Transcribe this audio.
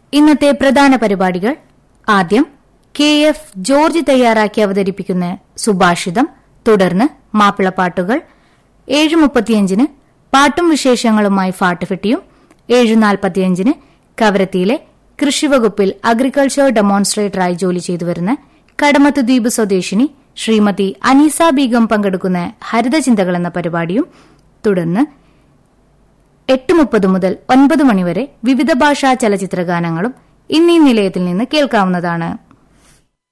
ഇന്നത്തെ പ്രധാന പരിപാടികൾ ആദ്യം കെ എഫ് ജോർജ് തയ്യാറാക്കി അവതരിപ്പിക്കുന്ന സുഭാഷിതം തുടർന്ന് മാപ്പിളപ്പാട്ടുകൾ ഏഴ് മുപ്പത്തിയഞ്ചിന് പാട്ടും വിശേഷങ്ങളുമായി ഫാട്ടുഫെട്ടിയും ഏഴ് നാൽപ്പത്തിയഞ്ചിന് കവരത്തിയിലെ കൃഷിവകുപ്പിൽ അഗ്രികൾച്ചർ ഡെമോൺസ്ട്രേറ്ററായി ജോലി ചെയ്തുവരുന്ന കടമത്ത് ദ്വീപ് സ്വദേശിനി ശ്രീമതി അനീസ ബീഗം പങ്കെടുക്കുന്ന ഹരിതചിന്തകൾ എന്ന പരിപാടിയും തുടർന്ന് എട്ട് മുപ്പത് മുതൽ ഒൻപത് മണിവരെ വിവിധ ഭാഷാ ചലച്ചിത്ര ഗാനങ്ങളും ഇന്നീ നിലയത്തിൽ നിന്ന് കേൾക്കാവുന്നതാണ്